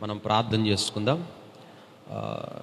మనం ప్రార్థన చేసుకుందాం ఆ,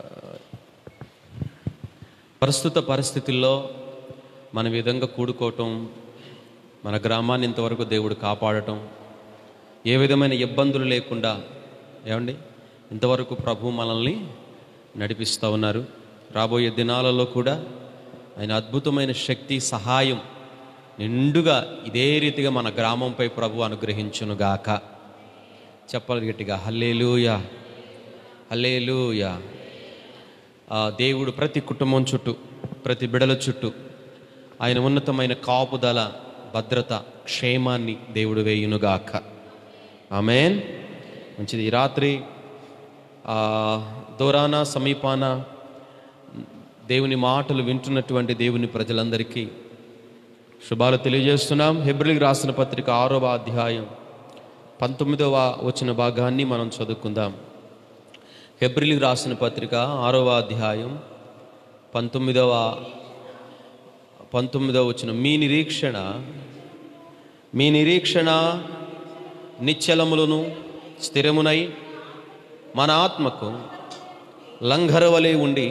ప్రస్తుత పరిస్థితుల్లో మన విధంగా కూడుకోవటం మన గ్రామాన్ని ఇంతవరకు దేవుడు కాపాడటం ఏ విధమైన ఇబ్బందులు లేకుండా ఏమండి ఇంతవరకు ప్రభు మనల్ని నడిపిస్తూ ఉన్నారు రాబోయే దినాలలో కూడా ఆయన అద్భుతమైన శక్తి సహాయం నిండుగా ఇదే రీతిగా మన గ్రామంపై ప్రభు అనుగ్రహించునుగాక చెప్పాలి గట్టిగా హల్లేలూయా హల్లేలూయా ఆ దేవుడు ప్రతి కుటుంబం చుట్టూ ప్రతి బిడల చుట్టూ ఆయన ఉన్నతమైన కాపుదల భద్రత క్షేమాన్ని దేవుడు వేయునుగాక ఆమెన్ మంచిది ఈ రాత్రి ఆ, దూరాన సమీపాన దేవుని మాటలు వింటున్నటువంటి దేవుని ప్రజలందరికీ శుభాలు తెలియజేస్తున్నాం హెబ్రిల్కి రాసిన పత్రిక ఆరవ అధ్యాయం పంతొమ్మిదవ వచ్చిన భాగాన్ని మనం చదువుకుందాం హెబ్రిల్కి రాసిన పత్రిక ఆరవ అధ్యాయం పంతొమ్మిదవ పంతొమ్మిదవ వచ్చిన మీ నిరీక్షణ మీ నిరీక్షణ నిశ్చలములను స్థిరమునై మన ఆత్మకు లంఘరవలే ఉండి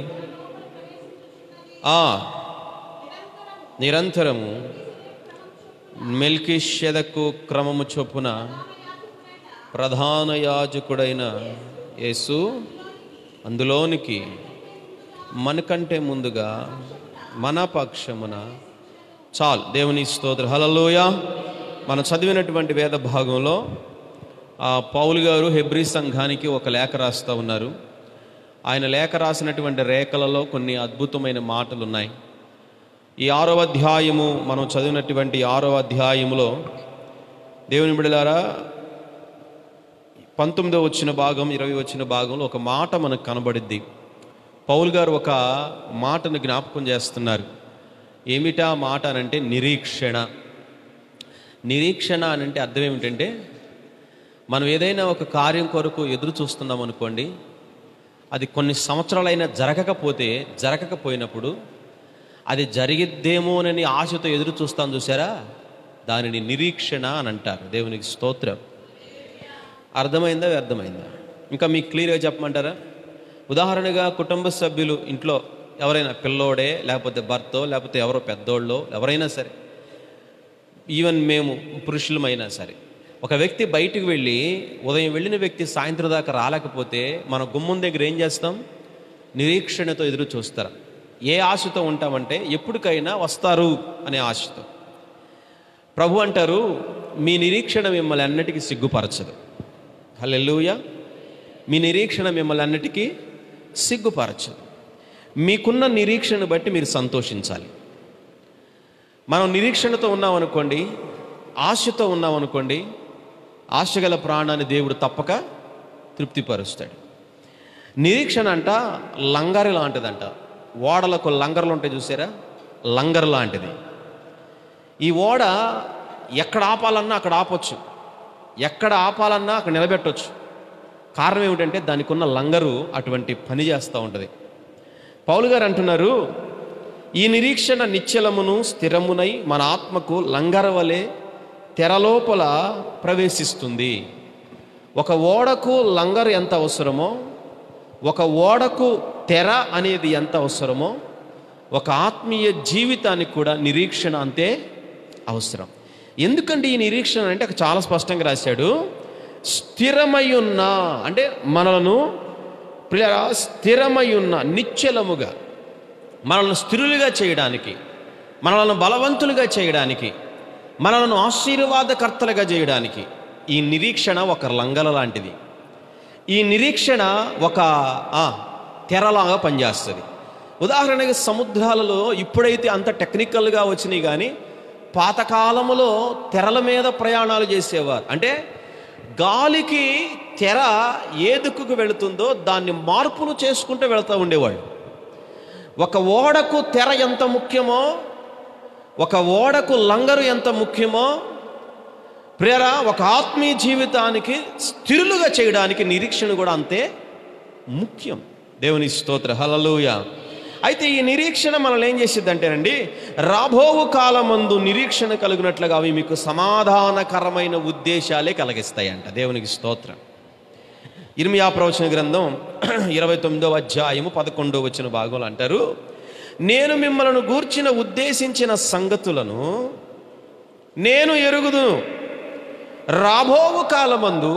ఆ నిరంతరము మెల్కిషెదకు క్రమము చొప్పున ప్రధాన యాజకుడైన యేసు అందులోనికి మనకంటే ముందుగా మన పక్షమున చాలు దేవుని స్తోత్ర హలలోయ మనం చదివినటువంటి వేద భాగంలో ఆ పౌలు గారు హెబ్రీ సంఘానికి ఒక లేఖ రాస్తూ ఉన్నారు ఆయన లేఖ రాసినటువంటి రేఖలలో కొన్ని అద్భుతమైన మాటలు ఉన్నాయి ఈ ఆరో అధ్యాయము మనం చదివినటువంటి ఆరో అధ్యాయములో దేవుని బిడలారా పంతొమ్మిదో వచ్చిన భాగం ఇరవై వచ్చిన భాగంలో ఒక మాట మనకు కనబడిద్ది పౌల్ గారు ఒక మాటను జ్ఞాపకం చేస్తున్నారు ఏమిటా మాట అనంటే నిరీక్షణ నిరీక్షణ అనంటే అర్థం ఏమిటంటే మనం ఏదైనా ఒక కార్యం కొరకు ఎదురు చూస్తున్నాం అనుకోండి అది కొన్ని సంవత్సరాలైనా జరగకపోతే జరగకపోయినప్పుడు అది జరిగిద్దేమోనని ఆశతో ఎదురు చూస్తాం చూసారా దానిని నిరీక్షణ అని అంటారు దేవునికి స్తోత్రం అర్థమైందా వ్యర్థమైందా ఇంకా మీకు క్లియర్గా చెప్పమంటారా ఉదాహరణగా కుటుంబ సభ్యులు ఇంట్లో ఎవరైనా పిల్లోడే లేకపోతే భర్తో లేకపోతే ఎవరో పెద్దోళ్ళో ఎవరైనా సరే ఈవెన్ మేము పురుషులమైనా సరే ఒక వ్యక్తి బయటికి వెళ్ళి ఉదయం వెళ్ళిన వ్యక్తి సాయంత్రం దాకా రాలేకపోతే మన గుమ్మం దగ్గర ఏం చేస్తాం నిరీక్షణతో ఎదురు చూస్తారు ఏ ఆశతో ఉంటామంటే ఎప్పటికైనా వస్తారు అనే ఆశతో ప్రభు అంటారు మీ నిరీక్షణ మిమ్మల్ని అన్నిటికీ సిగ్గుపరచదు హల్లెలూయా మీ నిరీక్షణ మిమ్మల్ని అన్నిటికీ సిగ్గుపరచదు మీకున్న నిరీక్షను బట్టి మీరు సంతోషించాలి మనం నిరీక్షణతో ఉన్నామనుకోండి ఆశతో ఉన్నామనుకోండి ఆశగల ప్రాణాన్ని దేవుడు తప్పక తృప్తిపరుస్తాడు నిరీక్షణ అంట లంగరు లాంటిదంట ఓడలకు లంగర్లు ఉంటాయి చూసారా లంగర్ లాంటిది ఈ ఓడ ఎక్కడ ఆపాలన్నా అక్కడ ఆపొచ్చు ఎక్కడ ఆపాలన్నా అక్కడ నిలబెట్టొచ్చు కారణం ఏమిటంటే దానికి ఉన్న లంగరు అటువంటి పని చేస్తూ ఉంటుంది పౌలు గారు అంటున్నారు ఈ నిరీక్షణ నిశ్చలమును స్థిరమునై మన ఆత్మకు లంగర వలె తెరలోపల ప్రవేశిస్తుంది ఒక ఓడకు లంగరు ఎంత అవసరమో ఒక ఓడకు తెర అనేది ఎంత అవసరమో ఒక ఆత్మీయ జీవితానికి కూడా నిరీక్షణ అంతే అవసరం ఎందుకంటే ఈ నిరీక్షణ అంటే అక్కడ చాలా స్పష్టంగా రాశాడు స్థిరమై ఉన్న అంటే మనలను ప్రియ స్థిరమై ఉన్న నిశ్చలముగా మనల్ని స్థిరులుగా చేయడానికి మనల్ని బలవంతులుగా చేయడానికి మనలను ఆశీర్వాదకర్తలుగా చేయడానికి ఈ నిరీక్షణ ఒక లంగల లాంటిది ఈ నిరీక్షణ ఒక ఆ, తెరలాగా పనిచేస్తుంది ఉదాహరణకి సముద్రాలలో ఇప్పుడైతే అంత టెక్నికల్గా వచ్చినాయి కానీ పాతకాలములో తెరల మీద ప్రయాణాలు చేసేవారు అంటే గాలికి తెర ఏ దిక్కుకు వెళుతుందో దాన్ని మార్పులు చేసుకుంటూ వెళ్తూ ఉండేవాళ్ళు ఒక ఓడకు తెర ఎంత ముఖ్యమో ఒక ఓడకు లంగరు ఎంత ముఖ్యమో ప్రేర ఒక ఆత్మీయ జీవితానికి స్థిరులుగా చేయడానికి నిరీక్షణ కూడా అంతే ముఖ్యం దేవుని స్తోత్ర హలలుయ అయితే ఈ నిరీక్షణ మనల్ని ఏం చేసిద్ది అంటేనండి రాబోవు కాలమందు నిరీక్షణ కలిగినట్లుగా అవి మీకు సమాధానకరమైన ఉద్దేశాలే కలిగిస్తాయంట దేవునికి స్తోత్రం ఇర్మియా ప్రవచన గ్రంథం ఇరవై తొమ్మిదవ అధ్యాయము పదకొండవ వచ్చిన భాగంలో అంటారు నేను మిమ్మల్ని గూర్చిన ఉద్దేశించిన సంగతులను నేను ఎరుగుదును రాబోవు కాలమందు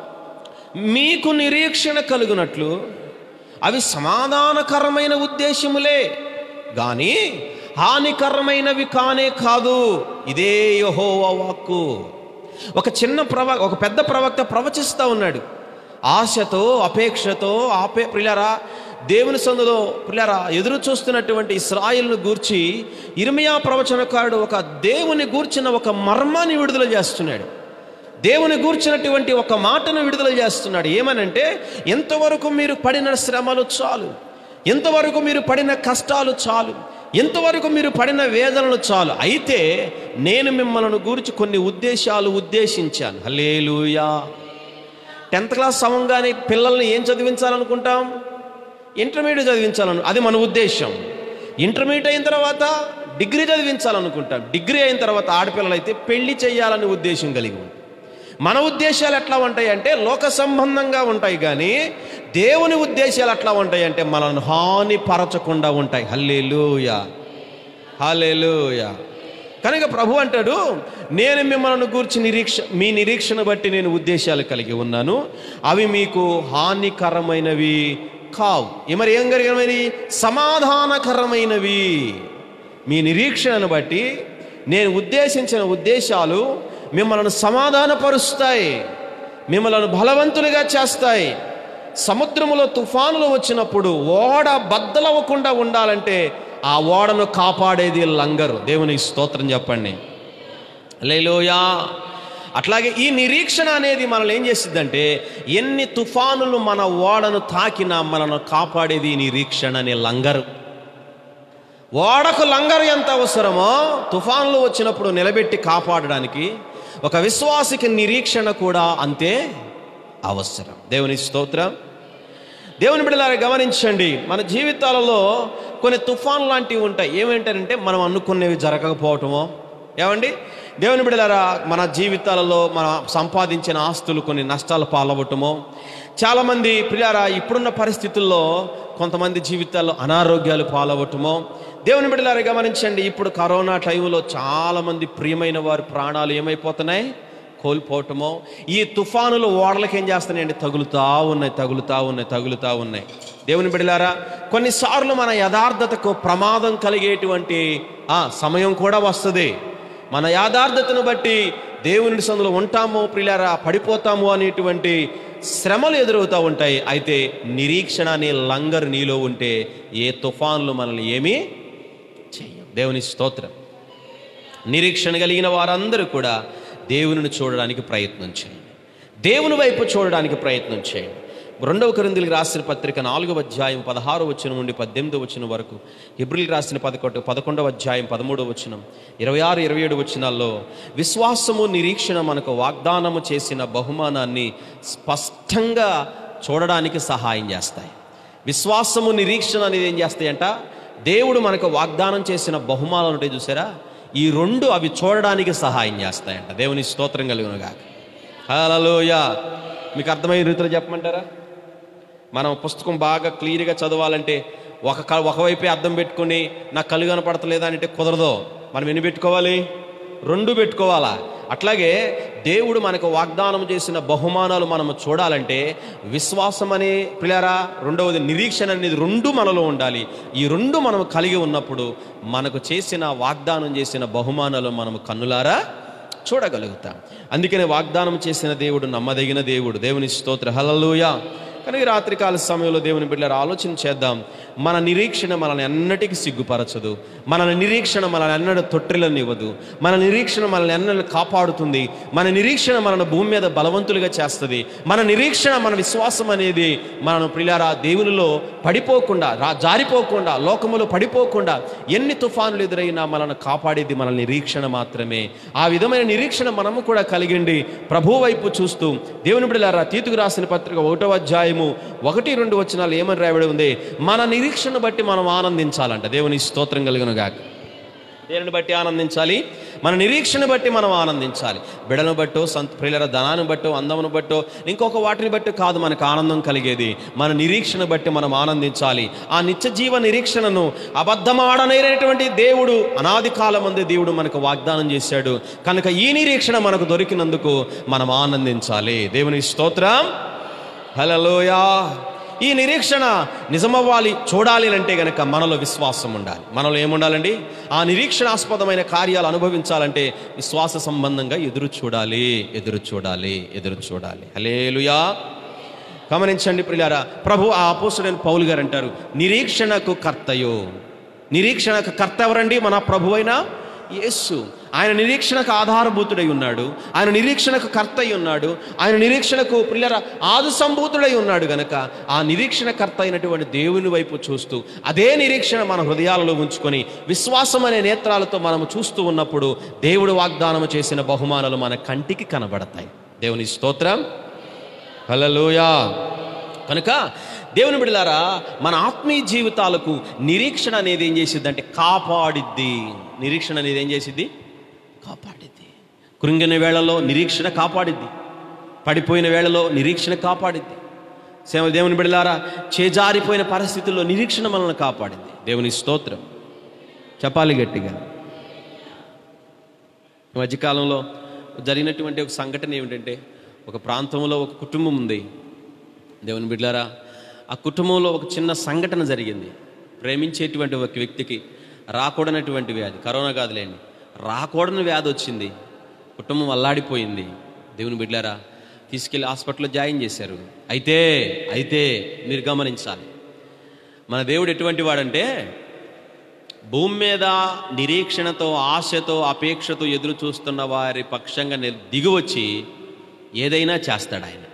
మీకు నిరీక్షణ కలుగునట్లు అవి సమాధానకరమైన ఉద్దేశములే గాని హానికరమైనవి కానే కాదు ఇదే యెహోవా వాక్కు ఒక చిన్న ప్రవ ఒక పెద్ద ప్రవక్త ప్రవచిస్తూ ఉన్నాడు ఆశతో అపేక్షతో ఆపే ప్రిలరా దేవుని సందులో ప్రిలరా ఎదురు చూస్తున్నటువంటి ఇస్రాయిల్ను గూర్చి ఇర్మియా ప్రవచనకారుడు ఒక దేవుని గూర్చిన ఒక మర్మాన్ని విడుదల చేస్తున్నాడు దేవుని గూర్చినటువంటి ఒక మాటను విడుదల చేస్తున్నాడు ఏమనంటే ఎంతవరకు మీరు పడిన శ్రమలు చాలు ఎంతవరకు మీరు పడిన కష్టాలు చాలు ఎంతవరకు మీరు పడిన వేదనలు చాలు అయితే నేను మిమ్మల్ని గురించి కొన్ని ఉద్దేశాలు ఉద్దేశించాను హలేలుయా టెన్త్ క్లాస్ సమంగానే పిల్లల్ని ఏం చదివించాలనుకుంటాం ఇంటర్మీడియట్ చదివించాలను అది మన ఉద్దేశం ఇంటర్మీడియట్ అయిన తర్వాత డిగ్రీ చదివించాలనుకుంటాం డిగ్రీ అయిన తర్వాత ఆడపిల్లలు అయితే పెళ్లి చేయాలని ఉద్దేశం కలిగి ఉంటాం మన ఉద్దేశాలు ఎట్లా ఉంటాయి అంటే లోక సంబంధంగా ఉంటాయి కానీ దేవుని ఉద్దేశాలు ఎట్లా ఉంటాయి అంటే మనల్ని హాని పరచకుండా ఉంటాయి హల్లేలూయా హల్లేలూయా కనుక ప్రభు అంటాడు నేను మిమ్మల్ని గూర్చి నిరీక్ష మీ నిరీక్షణ బట్టి నేను ఉద్దేశాలు కలిగి ఉన్నాను అవి మీకు హానికరమైనవి కావు ఏ మరి ఏం కలిగినవి సమాధానకరమైనవి మీ నిరీక్షణను బట్టి నేను ఉద్దేశించిన ఉద్దేశాలు మిమ్మల్ని సమాధానపరుస్తాయి మిమ్మల్ని బలవంతులుగా చేస్తాయి సముద్రములో తుఫానులు వచ్చినప్పుడు ఓడ బద్దలవ్వకుండా ఉండాలంటే ఆ ఓడను కాపాడేది లంగరు దేవునికి స్తోత్రం చెప్పండి లేలోయా అట్లాగే ఈ నిరీక్షణ అనేది మనల్ని ఏం చేసిద్దంటే ఎన్ని తుఫానులు మన ఓడను తాకినా మనను కాపాడేది ఈ నిరీక్షణ అనే లంగరు ఓడకు లంగరు ఎంత అవసరమో తుఫాన్లు వచ్చినప్పుడు నిలబెట్టి కాపాడడానికి ఒక విశ్వాసికి నిరీక్షణ కూడా అంతే అవసరం దేవుని స్తోత్రం దేవుని బిడ్డలారా గమనించండి మన జీవితాలలో కొన్ని తుఫాన్ లాంటివి ఉంటాయి ఏమేంటారంటే మనం అనుకునేవి జరగకపోవటమో ఏమండి దేవుని బిడ్డలారా మన జీవితాలలో మన సంపాదించిన ఆస్తులు కొన్ని నష్టాలు పాలవటమో చాలామంది ప్రియారా ఇప్పుడున్న పరిస్థితుల్లో కొంతమంది జీవితాల్లో అనారోగ్యాలు పాలవటమో దేవుని బిడ్డలారా గమనించండి ఇప్పుడు కరోనా టైంలో చాలామంది ప్రియమైన వారి ప్రాణాలు ఏమైపోతున్నాయి కోల్పోవటమో ఈ తుఫానులు ఓడలకి ఏం చేస్తున్నాయండి తగులుతా ఉన్నాయి తగులుతా ఉన్నాయి తగులుతా ఉన్నాయి దేవుని బిడ్డలారా కొన్నిసార్లు మన యథార్థతకు ప్రమాదం కలిగేటువంటి ఆ సమయం కూడా వస్తుంది మన యాథార్థతను బట్టి దేవుని సందులో ఉంటామో ప్రిలారా పడిపోతాము అనేటువంటి శ్రమలు ఎదురవుతూ ఉంటాయి అయితే నిరీక్షణ అనే లంగర్ నీలో ఉంటే ఏ తుఫాన్లు మనల్ని ఏమీ చెయ్యం దేవుని స్తోత్రం నిరీక్షణ కలిగిన వారందరూ కూడా దేవునిని చూడడానికి ప్రయత్నం చేయండి దేవుని వైపు చూడడానికి ప్రయత్నం చేయండి రెండవ కొరిందులకు రాసిన పత్రిక నాలుగవ అధ్యాయం పదహారు వచ్చిన నుండి పద్దెనిమిది వచ్చిన వరకు హిబ్రిల్ రాసిన పదకొండు పదకొండవ అధ్యాయం పదమూడవ వచనం ఇరవై ఆరు ఇరవై ఏడు వచనాల్లో విశ్వాసము నిరీక్షణ మనకు వాగ్దానము చేసిన బహుమానాన్ని స్పష్టంగా చూడడానికి సహాయం చేస్తాయి విశ్వాసము నిరీక్షణ అనేది ఏం చేస్తాయంట దేవుడు మనకు వాగ్దానం చేసిన బహుమానాలు ఉంటాయి చూసారా ఈ రెండు అవి చూడడానికి సహాయం చేస్తాయంట దేవుని స్తోత్రం కలుగునుగా హలోయ మీకు అర్థమయ్యే రీతిలో చెప్పమంటారా మనం పుస్తకం బాగా క్లియర్గా చదవాలంటే ఒక క- ఒకవైపే అర్థం పెట్టుకొని నాకు కళ్ళు కనపడతలేదా అంటే కుదరదు మనం ఎన్ని పెట్టుకోవాలి రెండు పెట్టుకోవాలా అట్లాగే దేవుడు మనకు వాగ్దానం చేసిన బహుమానాలు మనము చూడాలంటే విశ్వాసం అనే పిల్లరా రెండవది నిరీక్షణ అనేది రెండు మనలో ఉండాలి ఈ రెండు మనం కలిగి ఉన్నప్పుడు మనకు చేసిన వాగ్దానం చేసిన బహుమానాలు మనము కన్నులారా చూడగలుగుతాం అందుకనే వాగ్దానం చేసిన దేవుడు నమ్మదగిన దేవుడు దేవుని స్తోత్ర హల్లెలూయా కనుక ఈ రాత్రికాల సమయంలో దేవుని బిడ్డలు ఆలోచన చేద్దాం మన నిరీక్షణ మనల్ని ఎన్నటికీ సిగ్గుపరచదు మన నిరీక్షణ మనల్ని ఎన్నడూ తొట్టిలను ఇవ్వదు మన నిరీక్షణ మనల్ని ఎన్నడూ కాపాడుతుంది మన నిరీక్షణ మనల్ని భూమి మీద బలవంతులుగా చేస్తుంది మన నిరీక్షణ మన విశ్వాసం అనేది మనం ప్రిలారా దేవునిలో పడిపోకుండా రా జారిపోకుండా లోకములో పడిపోకుండా ఎన్ని తుఫానులు ఎదురైనా మనల్ని కాపాడేది మన నిరీక్షణ మాత్రమే ఆ విధమైన నిరీక్షణ మనము కూడా కలిగిండి ప్రభు వైపు చూస్తూ దేవుని బిడ్డలారా తీతుకు రాసిన పత్రిక ఒకటో అధ్యాయము ఒకటి రెండు వచనాలు ఏమని రాయబడి ఉంది మన నిరీక్షణ బట్టి మనం ఆనందించాలంట దేవుని స్తోత్రం కలిగిన గాక దేనిని బట్టి ఆనందించాలి మన నిరీక్షణ బట్టి మనం ఆనందించాలి బిడను బట్టో సంత ప్రియుల ధనాన్ని బట్టో అందమును బట్టో ఇంకొక వాటిని బట్టి కాదు మనకు ఆనందం కలిగేది మన నిరీక్షణ బట్టి మనం ఆనందించాలి ఆ నిత్య జీవ నిరీక్షణను అబద్ధమాడనేటువంటి దేవుడు అనాది కాలం మంది దేవుడు మనకు వాగ్దానం చేశాడు కనుక ఈ నిరీక్షణ మనకు దొరికినందుకు మనం ఆనందించాలి దేవుని స్తోత్రం హలలోయా ఈ నిరీక్షణ నిజమవ్వాలి చూడాలి అంటే గనక మనలో విశ్వాసం ఉండాలి మనలో ఏముండాలండి ఆ నిరీక్షణాస్పదమైన కార్యాలు అనుభవించాలంటే విశ్వాస సంబంధంగా ఎదురు చూడాలి ఎదురు చూడాలి ఎదురు చూడాలి హలేలుయా గమనించండి ప్రిలారా ప్రభు ఆ అపోసుడైన పౌలు గారు అంటారు నిరీక్షణకు కర్తయో నిరీక్షణకు కర్త ఎవరండి మన ప్రభు అయిన యేసు ఆయన నిరీక్షణకు ఆధారభూతుడై ఉన్నాడు ఆయన నిరీక్షణకు కర్త అయి ఉన్నాడు ఆయన నిరీక్షణకు పిల్లర ఆదు సంభూతుడై ఉన్నాడు గనక ఆ నిరీక్షణ కర్త అయినటువంటి దేవుని వైపు చూస్తూ అదే నిరీక్షణ మన హృదయాలలో ఉంచుకొని విశ్వాసం అనే నేత్రాలతో మనము చూస్తూ ఉన్నప్పుడు దేవుడు వాగ్దానం చేసిన బహుమానాలు మన కంటికి కనబడతాయి దేవుని స్తోత్రం హల్లెలూయా కనుక దేవుని బిడలారా మన ఆత్మీయ జీవితాలకు నిరీక్షణ అనేది ఏం చేసిద్ది అంటే కాపాడిద్ది నిరీక్షణ అనేది ఏం చేసిద్ది కాపాడిద్ది కృంగిన వేళలో నిరీక్షణ కాపాడిద్ది పడిపోయిన వేళలో నిరీక్షణ కాపాడిద్ది సేవ దేవుని బిడలారా చేజారిపోయిన పరిస్థితుల్లో నిరీక్షణ మనల్ని కాపాడింది దేవుని స్తోత్రం చెప్పాలి గట్టిగా ఈ మధ్యకాలంలో జరిగినటువంటి ఒక సంఘటన ఏమిటంటే ఒక ప్రాంతంలో ఒక కుటుంబం ఉంది దేవుని బిడ్డారా ఆ కుటుంబంలో ఒక చిన్న సంఘటన జరిగింది ప్రేమించేటువంటి ఒక వ్యక్తికి రాకూడనటువంటి వ్యాధి కరోనా కాదులేండి రాకూడని వ్యాధి వచ్చింది కుటుంబం అల్లాడిపోయింది దేవుని బిడ్డారా తీసుకెళ్లి హాస్పిటల్లో జాయిన్ చేశారు అయితే అయితే మీరు గమనించాలి మన దేవుడు ఎటువంటి వాడంటే భూమి మీద నిరీక్షణతో ఆశతో అపేక్షతో ఎదురు చూస్తున్న వారి పక్షంగా నిల్- దిగివచ్చి ఏదైనా చేస్తాడు ఆయన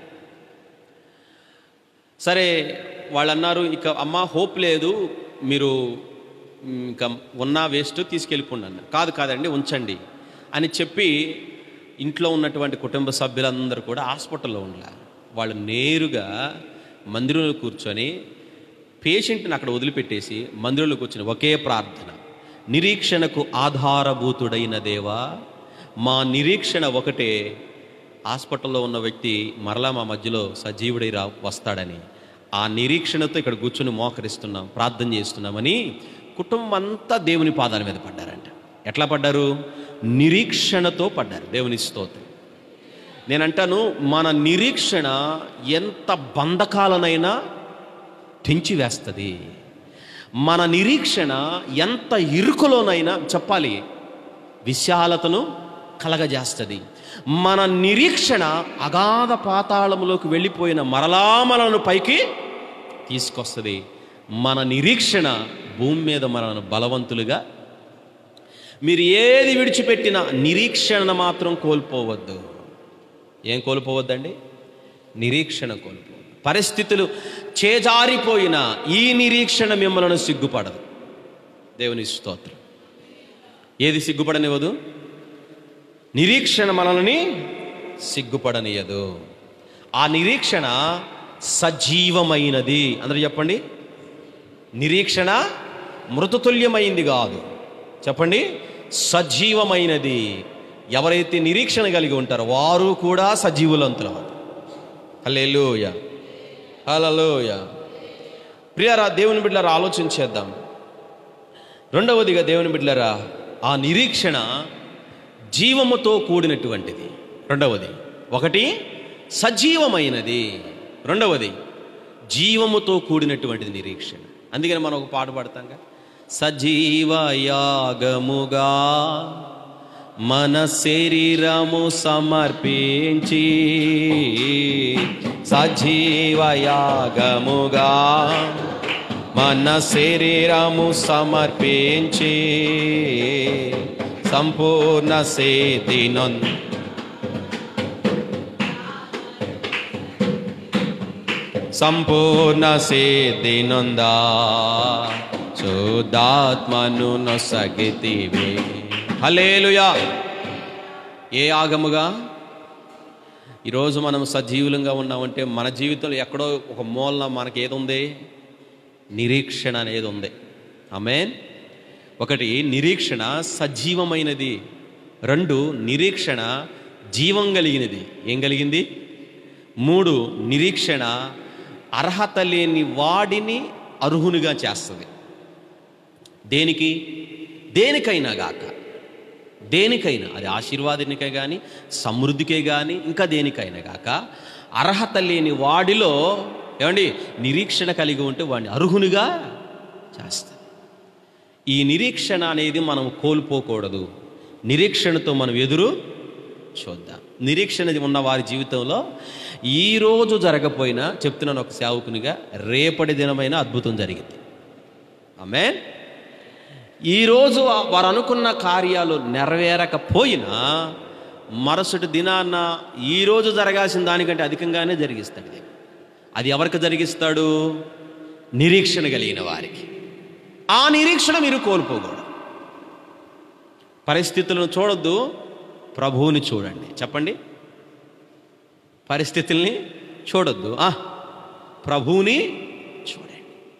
సరే వాళ్ళు అన్నారు ఇక అమ్మ హోప్ లేదు మీరు మ్, ఇంకా ఉన్నా వేస్ట్ తీసుకెళ్ళిపోండి అన్నారు కాదు కాదండి ఉంచండి అని చెప్పి ఇంట్లో ఉన్నటువంటి కుటుంబ సభ్యులందరూ కూడా హాస్పిటల్లో ఉండలే వాళ్ళు నేరుగా మందిరంలో కూర్చొని పేషెంట్ని అక్కడ వదిలిపెట్టేసి మందిరంలో కూర్చొని ఒకే ప్రార్థన నిరీక్షణకు ఆధారభూతుడైన దేవా మా నిరీక్షణ ఒకటే హాస్పిటల్లో ఉన్న వ్యక్తి మరలా మా మధ్యలో సజీవుడై రా వస్తాడని ఆ నిరీక్షణతో ఇక్కడ కూర్చుని మోకరిస్తున్నాం ప్రార్థన చేస్తున్నామని కుటుంబం అంతా దేవుని పాదాల మీద పడ్డారంట ఎట్లా పడ్డారు నిరీక్షణతో పడ్డారు దేవుని స్తోత్రం నేనంటాను మన నిరీక్షణ ఎంత బంధకాలనైనా తెంచివేస్తుంది మన నిరీక్షణ ఎంత ఇరుకులోనైనా చెప్పాలి విశాలతను కలగజేస్తుంది మన నిరీక్షణ అగాధ పాతాళములోకి వెళ్ళిపోయిన మరలా మనను పైకి తీసుకొస్తుంది మన నిరీక్షణ భూమి మీద మనను బలవంతులుగా మీరు ఏది విడిచిపెట్టినా నిరీక్షణ మాత్రం కోల్పోవద్దు ఏం కోల్పోవద్దండి నిరీక్షణ కోల్పోవద్దు పరిస్థితులు చేజారిపోయిన ఈ నిరీక్షణ మిమ్మల్ని సిగ్గుపడదు దేవుని స్తోత్రం ఏది సిగ్గుపడనివ్వదు నిరీక్షణ మనల్ని సిగ్గుపడనియదు ఆ నిరీక్షణ సజీవమైనది అందరూ చెప్పండి నిరీక్షణ మృతతుల్యమైంది కాదు చెప్పండి సజీవమైనది ఎవరైతే నిరీక్షణ కలిగి ఉంటారో వారు కూడా సజీవులంతులు హల్లెలూయ హల్లెలూయ ప్రియారా దేవుని బిడ్డలారా ఆలోచించేద్దాం రెండవదిగా దేవుని బిడ్డలారా ఆ నిరీక్షణ జీవముతో కూడినటువంటిది రెండవది ఒకటి సజీవమైనది రెండవది జీవముతో కూడినటువంటిది నిరీక్షణ అందుకని మనం ఒక పాట పాడతాంగా సజీవ యాగముగా మన శరీరము సమర్పించి సజీవ యాగముగా మన శరీరము సమర్పించి సంపూర్ణ సేతినొన్ సంపూర్ణ సేతినొందా శుద్ధాత్మను నొసగితివే హలేలుయా ఏ ఆగముగా ఈరోజు మనం సజీవులంగా ఉన్నామంటే మన జీవితంలో ఎక్కడో ఒక మూలన మనకి ఏది ఉంది నిరీక్షణ అనేది ఉంది ఆమెన్ ఒకటి నిరీక్షణ సజీవమైనది రెండు నిరీక్షణ జీవం కలిగినది ఏం కలిగింది మూడు నిరీక్షణ అర్హత లేని వాడిని అర్హునిగా చేస్తుంది దేనికి దేనికైనా గాక దేనికైనా అది ఆశీర్వాదానికే కానీ సమృద్ధికే కానీ ఇంకా దేనికైనా గాక అర్హత లేని వాడిలో ఏమండి నిరీక్షణ కలిగి ఉంటే వాడిని అర్హునిగా చేస్తుంది ఈ నిరీక్షణ అనేది మనం కోల్పోకూడదు నిరీక్షణతో మనం ఎదురు చూద్దాం నిరీక్షణ ఉన్న వారి జీవితంలో ఈరోజు జరగపోయినా చెప్తున్నాను ఒక సేవకునిగా రేపటి దినమైన అద్భుతం జరిగింది ఆమె ఈరోజు వారు అనుకున్న కార్యాలు నెరవేరకపోయినా మరుసటి దినాన్న ఈరోజు జరగాల్సిన దానికంటే అధికంగానే జరిగిస్తాడు దేవుడు అది ఎవరికి జరిగిస్తాడు నిరీక్షణ కలిగిన వారికి ఆ నిరీక్షణ మీరు కోల్పోకూడదు పరిస్థితులను చూడొద్దు ప్రభువుని చూడండి చెప్పండి పరిస్థితుల్ని చూడొద్దు ఆ ప్రభువుని చూడండి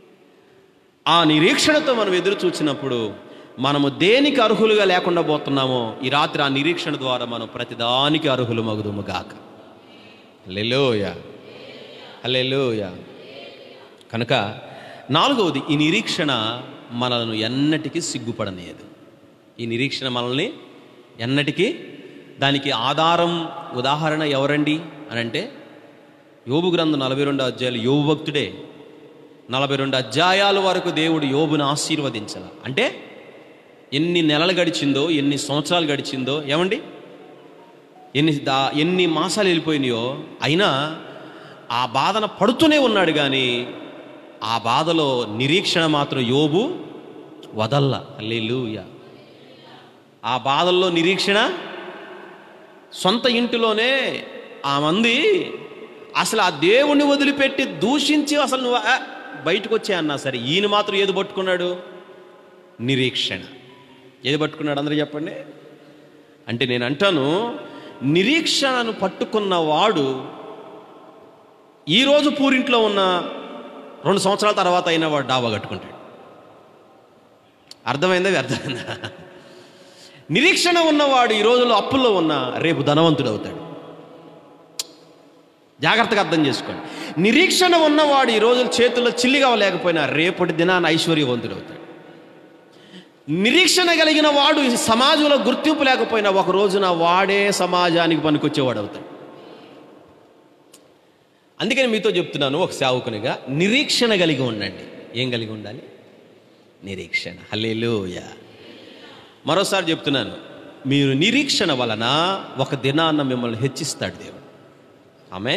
ఆ నిరీక్షణతో మనం ఎదురు చూసినప్పుడు మనము దేనికి అర్హులుగా లేకుండా పోతున్నామో ఈ రాత్రి ఆ నిరీక్షణ ద్వారా మనం ప్రతిదానికి అర్హులు మగుదుము గాక లెలోయ అల్లెలోయ కనుక నాలుగవది ఈ నిరీక్షణ మనల్ని ఎన్నటికీ సిగ్గుపడనేది ఈ నిరీక్షణ మనల్ని ఎన్నటికీ దానికి ఆధారం ఉదాహరణ ఎవరండి అని అంటే యోబు గ్రంథం నలభై రెండు అధ్యాయులు యోబు భక్తుడే నలభై రెండు అధ్యాయాల వరకు దేవుడు యోబును ఆశీర్వదించాల అంటే ఎన్ని నెలలు గడిచిందో ఎన్ని సంవత్సరాలు గడిచిందో ఏమండి ఎన్ని దా ఎన్ని మాసాలు వెళ్ళిపోయినాయో అయినా ఆ బాధన పడుతూనే ఉన్నాడు కానీ ఆ బాధలో నిరీక్షణ మాత్రం యోబు వదల్ల అల్లెలుయ ఆ బాధల్లో నిరీక్షణ సొంత ఇంటిలోనే ఆ మంది అసలు ఆ దేవుణ్ణి వదిలిపెట్టి దూషించి అసలు నువ్వు ఆ, బయటకు వచ్చే అన్నా సరే ఈయన మాత్రం ఏది పట్టుకున్నాడు నిరీక్షణ ఏది పట్టుకున్నాడు అందరూ చెప్పండి అంటే నేను అంటాను నిరీక్షణను పట్టుకున్న వాడు ఈరోజు పూరింట్లో ఉన్న రెండు సంవత్సరాల తర్వాత అయినా వాడు డాబా కట్టుకుంటాడు అర్థమైందా అర్థమైందా నిరీక్షణ ఉన్నవాడు ఈ రోజుల్లో అప్పుల్లో ఉన్న రేపు ధనవంతుడు అవుతాడు జాగ్రత్తగా అర్థం చేసుకోండి నిరీక్షణ ఉన్నవాడు ఈ రోజులు చేతుల్లో చిల్లిగా లేకపోయినా రేపటి దినాన ఐశ్వర్యవంతుడు అవుతాడు నిరీక్షణ కలిగిన వాడు ఈ సమాజంలో గుర్తింపు లేకపోయినా ఒక రోజున వాడే సమాజానికి పనికొచ్చేవాడు అవుతాడు అందుకని మీతో చెప్తున్నాను ఒక సేవకునిగా నిరీక్షణ కలిగి ఉండండి ఏం కలిగి ఉండాలి నిరీక్షణ హల్లెలూయా మరోసారి చెప్తున్నాను మీరు నిరీక్షణ వలన ఒక దినాన్న మిమ్మల్ని హెచ్చిస్తాడు దేవుడు ఆమె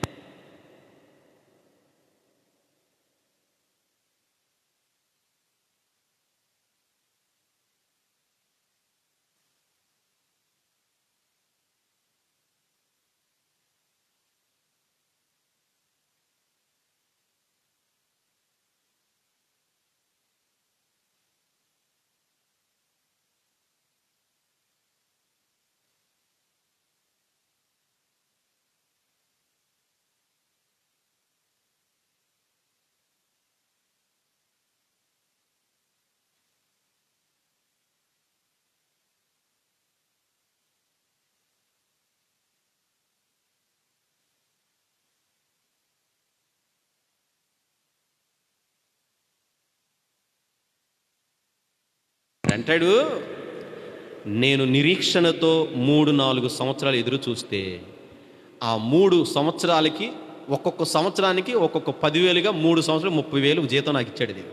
అంటాడు నేను నిరీక్షణతో మూడు నాలుగు సంవత్సరాలు ఎదురు చూస్తే ఆ మూడు సంవత్సరాలకి ఒక్కొక్క సంవత్సరానికి ఒక్కొక్క పదివేలుగా మూడు సంవత్సరాలు ముప్పై వేలు జీతం నాకు ఇచ్చాడు దేవుడు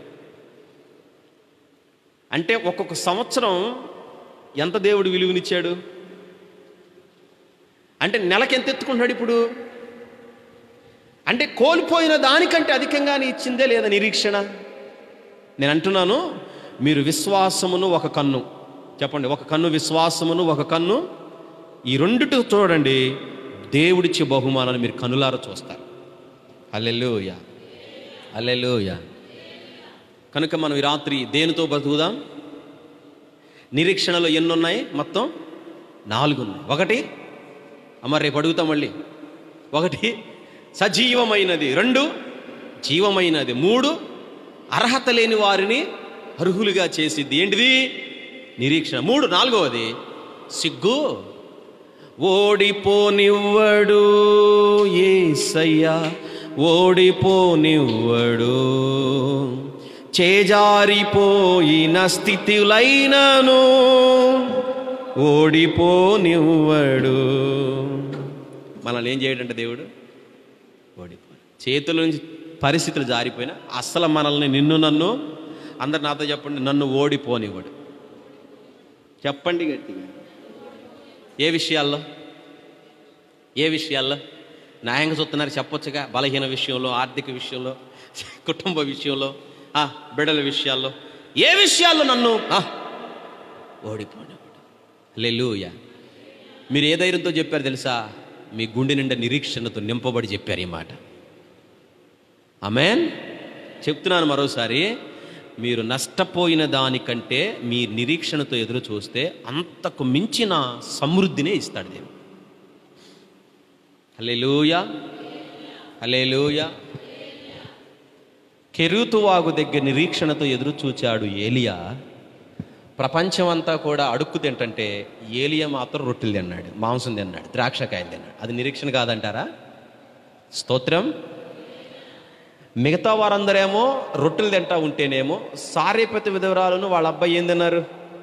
అంటే ఒక్కొక్క సంవత్సరం ఎంత దేవుడు విలువనిచ్చాడు అంటే నెలకి ఎంత ఎత్తుకుంటున్నాడు ఇప్పుడు అంటే కోల్పోయిన దానికంటే అధికంగానే ఇచ్చిందే లేదా నిరీక్షణ నేను అంటున్నాను మీరు విశ్వాసమును ఒక కన్ను చెప్పండి ఒక కన్ను విశ్వాసమును ఒక కన్ను ఈ రెండిటి చూడండి దేవుడిచ్చే బహుమానాలు మీరు కనులారా చూస్తారు అల్లెలుయ అల్లెలుయ కనుక మనం ఈ రాత్రి దేనితో బతుకుదాం నిరీక్షణలో ఎన్ని ఉన్నాయి మొత్తం నాలుగు ఉన్నాయి ఒకటి అమ్మ రేపు అడుగుతాం మళ్ళీ ఒకటి సజీవమైనది రెండు జీవమైనది మూడు అర్హత లేని వారిని అర్హులుగా చేసిద్ది ఏంటిది నిరీక్షణ మూడు నాలుగవది సిగ్గు ఓడిపోనివ్వడు ఏసయ్యా ఓడిపోనివ్వడు చేజారిపోయిన స్థితిలైనను ఓడిపోనివ్వడు మనల్ని ఏం చేయడంటే దేవుడు ఓడిపో చేతుల నుంచి పరిస్థితులు జారిపోయినా అస్సలు మనల్ని నిన్ను నన్ను అందరు నాతో చెప్పండి నన్ను ఓడిపోనివ్వడు చెప్పండి గట్టిగా ఏ విషయాల్లో ఏ విషయాల్లో న్యాయంగా చూస్తున్నారు చెప్పొచ్చుగా బలహీన విషయంలో ఆర్థిక విషయంలో కుటుంబ విషయంలో ఆ, బిడ్డల విషయాల్లో ఏ విషయాల్లో నన్ను ఆ, ఓడిపోనివ్వడు లెలుయ మీరు ఏ ధైర్యంతో చెప్పారు తెలుసా మీ గుండె నిండా నిరీక్షణతో నింపబడి చెప్పారు ఈ మాట ఆమెన్ చెప్తున్నాను మరోసారి మీరు నష్టపోయిన దానికంటే మీ నిరీక్షణతో ఎదురు చూస్తే అంతకు మించిన సమృద్ధినే ఇస్తాడు దేవుడు హల్లెలూయా హల్లెలూయా కెరూతువాగు దగ్గర నిరీక్షణతో ఎదురు చూచాడు ఏలియా ప్రపంచం అంతా కూడా అడుక్కు తింటంటే ఏలియా మాత్రం రొట్టెలు తిన్నాడు మాంసం తిన్నాడు ద్రాక్షకాయలు తిన్నాడు అది నిరీక్షణ కాదంటారా స్తోత్రం మిగతా వారందరేమో రొట్టెలు తింటా ఉంటేనేమో సారేపతి విధవరాలను వాళ్ళ అబ్బాయి ఏం తిన్నారు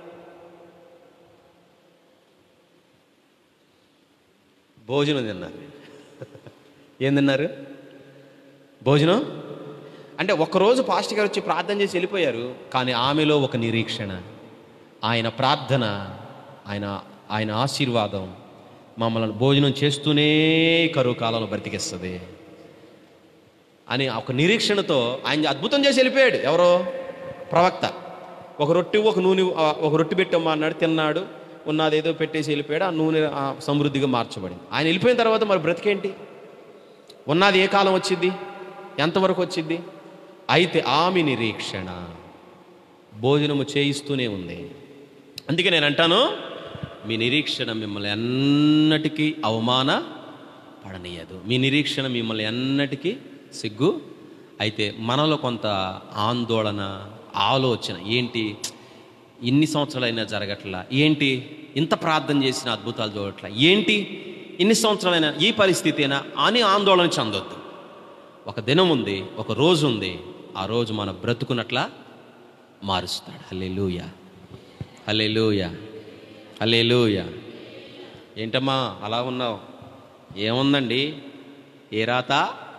భోజనం తిన్నారు ఏం తిన్నారు భోజనం అంటే ఒకరోజు పాస్టర్ గారు వచ్చి ప్రార్థన చేసి వెళ్ళిపోయారు కానీ ఆమెలో ఒక నిరీక్షణ ఆయన ప్రార్థన ఆయన ఆయన ఆశీర్వాదం మమ్మల్ని భోజనం చేస్తూనే కరువు కాలంలో బ్రతికిస్తుంది అని ఒక నిరీక్షణతో ఆయన అద్భుతం చేసి వెళ్ళిపోయాడు ఎవరో ప్రవక్త ఒక రొట్టె ఒక నూనె ఆ, ఒక రొట్టె పెట్టమ్మా అన్నాడు తిన్నాడు ఉన్నది ఏదో పెట్టేసి వెళ్ళిపోయాడు ఆ నూనె ఆ, సమృద్ధిగా మార్చబడింది ఆయన వెళ్ళిపోయిన తర్వాత మరి బ్రతికేంటి ఉన్నది ఏ కాలం వచ్చింది ఎంతవరకు వచ్చింది అయితే ఆమె నిరీక్షణ భోజనము చేయిస్తూనే ఉంది అందుకే నేను అంటాను మీ నిరీక్షణ మిమ్మల్ని ఎన్నటికీ అవమాన పడనీయదు మీ నిరీక్షణ మిమ్మల్ని ఎన్నటికీ సిగ్గు అయితే మనలో కొంత ఆందోళన ఆలోచన ఏంటి ఇన్ని సంవత్సరాలైనా జరగట్లా ఏంటి ఇంత ప్రార్థన చేసిన అద్భుతాలు చూడట్లా ఏంటి ఇన్ని సంవత్సరాలైనా ఈ పరిస్థితి అయినా అని ఆందోళన చెందొద్దు ఒక దినం ఉంది ఒక రోజు ఉంది ఆ రోజు మన బ్రతుకునట్లా మారుస్తాడు హల్లెలూయ హల్లెలూయ హల్లెలూయ ఏంటమ్మా అలా ఉన్నావు ఏముందండి ఏ రాత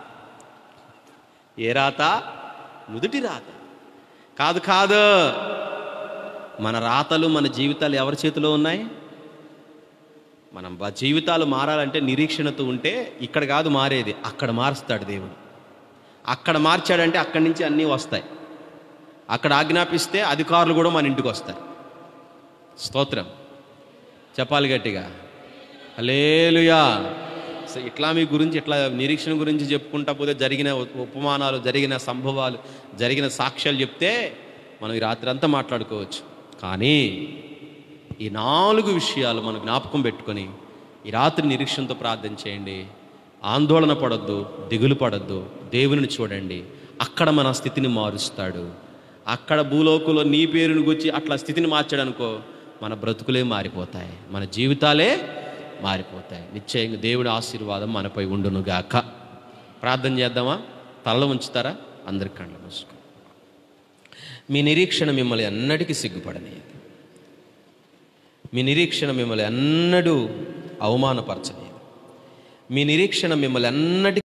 ఏ రాత నుదుటి రాత కాదు కాదు మన రాతలు మన జీవితాలు ఎవరి చేతిలో ఉన్నాయి మనం బ- జీవితాలు మారాలంటే నిరీక్షణతో ఉంటే ఇక్కడ కాదు మారేది అక్కడ మారుస్తాడు దేవుడు అక్కడ మార్చాడంటే అక్కడి నుంచి అన్నీ వస్తాయి అక్కడ ఆజ్ఞాపిస్తే అధికారులు కూడా మన ఇంటికి వస్తారు స్తోత్రం చెప్పాలి గట్టిగా అలేలుయా సో ఇట్లా మీ గురించి ఇట్లా నిరీక్షణ గురించి చెప్పుకుంటా పోతే జరిగిన ఉ- ఉపమానాలు జరిగిన సంభవాలు జరిగిన సాక్ష్యాలు చెప్తే మనం ఈ రాత్రి అంతా మాట్లాడుకోవచ్చు కానీ ఈ నాలుగు విషయాలు మనం జ్ఞాపకం పెట్టుకొని ఈ రాత్రి నిరీక్షణతో ప్రార్థన చేయండి ఆందోళన పడొద్దు దిగులు పడొద్దు దేవుని చూడండి అక్కడ మన స్థితిని మారుస్తాడు అక్కడ భూలోకంలో నీ పేరుని గుచ్చి అట్లా స్థితిని మార్చాడనుకో మన బ్రతుకులే మారిపోతాయి మన జీవితాలే మారిపోతాయి నిశ్చయంగా దేవుడి ఆశీర్వాదం మనపై ఉండునుగాక ప్రార్థన చేద్దామా తలలో ఉంచుతారా అందరి కళ్ళు మూసుకో మీ నిరీక్షణ మిమ్మల్ని ఎన్నటికీ సిగ్గుపడనీయదు మీ నిరీక్షణ మిమ్మల్ని ఎన్నడూ అవమానపరచలేదు మీ నిరీక్షణ మిమ్మల్ని ఎన్నటికీ